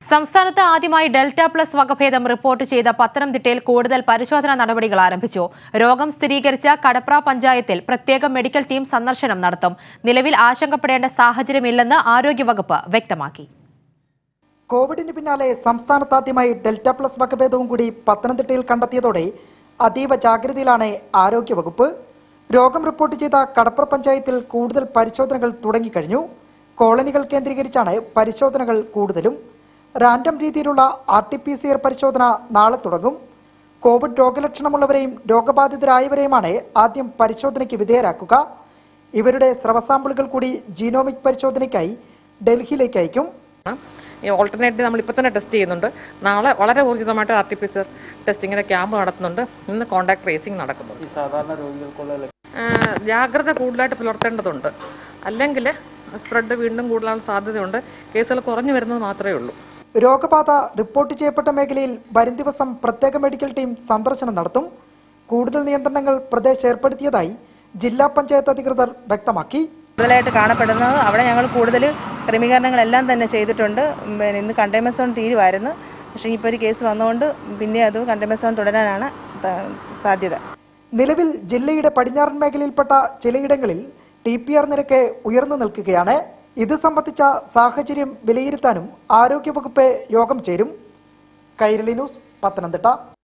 സംസ്ഥാനത്ത് ആദ്യമായി delta plus വകഭേദം റിപ്പോർട്ട് ചെയ്ത പത്തനംതിട്ടയിൽ കൂടുതൽ പരിശോധനാ നടപടികൾ ആരംഭിച്ചു രോഗം സ്ഥിരീകരിച്ച കടപ്ര പഞ്ചായത്തിൽ പ്രത്യേക മെഡിക്കൽ ടീം സന്ദർശനം നടത്തും നിലവിൽ ആശങ്കപ്പെടേണ്ട സാഹചര്യമില്ലെന്ന് ആരോഗ്യവകുപ്പ് വ്യക്തമാക്കി കോവിഡിന് പിന്നാലെ സംസ്ഥാനത്താദ്യമായി ഡെൽറ്റ പ്ലസ് വകഭേദവും കൂടി പത്തനംതിട്ടയിൽ കണ്ടെത്തിയതോടെ അതീവ ജാഗ്രതയിലാണ് ആരോഗ്യവകുപ്പ് രോഗം റിപ്പോർട്ട് ചെയ്ത കടപ്ര പഞ്ചായത്തിൽ കൂടുതൽ പരിശോധനകൾ തുടങ്ങിക്കഴിഞ്ഞു കോളനികൾ കേന്ദ്രീകരിച്ചാണ് പരിശോധനകൾ കൂടുതലും റാൻഡം രീതിയിലുള്ള R T P C R പരിശോധന നാളെ തുടങ്ങും കോവിഡ് രോഗലക്ഷണമുള്ളവരെയും രോഗബാധിതരായവരെയുമാണ് ആദ്യം പരിശോധനയ്ക്ക് വിധേയരാക്കുക ഇവരുടെ സ്രവ സാമ്പിളുകൾ കൂടി ജീനോമിക് പരിശോധനയ്ക്കായി ഡൽഹിയിലേക്ക് അയക്കും ഈ ഓൾട്ടർനേറ്റ് നമ്മൾ ഇപ്പോൾ തന്നെ ടെസ്റ്റ് ചെയ്യുന്നുണ്ട് നാളെ വളരെ ഊർജിതമായിട്ട് R T P C R ടെസ്റ്റിങ്ങിൻ്റെ ക്യാമ്പ് നടത്തുന്നുണ്ട് ഇന്ന് കോൺടാക്ട് ട്രേസിംഗ് നടക്കുന്നുണ്ട് സാധാരണ രോഗികൾക്കുള്ള ആ, ജാഗ്രത കൂടുതലായിട്ട് പുലർത്തേണ്ടതുണ്ട് അല്ലെങ്കിൽ സ്പ്രെഡ് വീണ്ടും കൂടുതലാൻ സാധ്യതയുണ്ട് കേസുകൾ കുറഞ്ഞു വരുന്നത് മാത്രമേ ഉള്ളൂ രോഗബാധ റിപ്പോർട്ട് ചെയ്യപ്പെട്ട മേഖലയിൽ വരും ദിവസം പ്രത്യേക മെഡിക്കൽ ടീം സന്ദർശനം നടത്തും കൂടുതൽ നിയന്ത്രണങ്ങൾ പ്രദേശം ഏർപ്പെടുത്തിയതായി ജില്ലാ പഞ്ചായത്ത് അധികൃതർ വ്യക്തമാക്കി കൂടുതലായിട്ട് കാണപ്പെടുന്നത് അവിടെ ഞങ്ങൾ കൂടുതൽ ക്രമീകരണങ്ങളെല്ലാം തന്നെ ചെയ്തിട്ടുണ്ട് പിന്നെ ഇന്ന് കണ്ടെയ്ൻമെന്റ് സോൺ തീരുമായിരുന്നു പക്ഷേ ഇപ്പോൾ ഒരു കേസ് വന്നുകൊണ്ട് പിന്നെ അത് കണ്ടെയ്ൻമെന്റ് സോൺ തുടരാനാണ് ത- സാധ്യത നിലവിൽ ജില്ലയുടെ പടിഞ്ഞാറൻ മേഖലയിൽപ്പെട്ട ചിലയിടങ്ങളിൽ ടി പി ആർ നിരക്ക് ഉയർന്നു നിൽക്കുകയാണ് ഇത് സംബന്ധിച്ച സാഹചര്യം വിലയിരുത്താനും ആരോഗ്യവകുപ്പ് യോഗം ചേരും കൈരളി ന്യൂസ് പത്തനംതിട്ട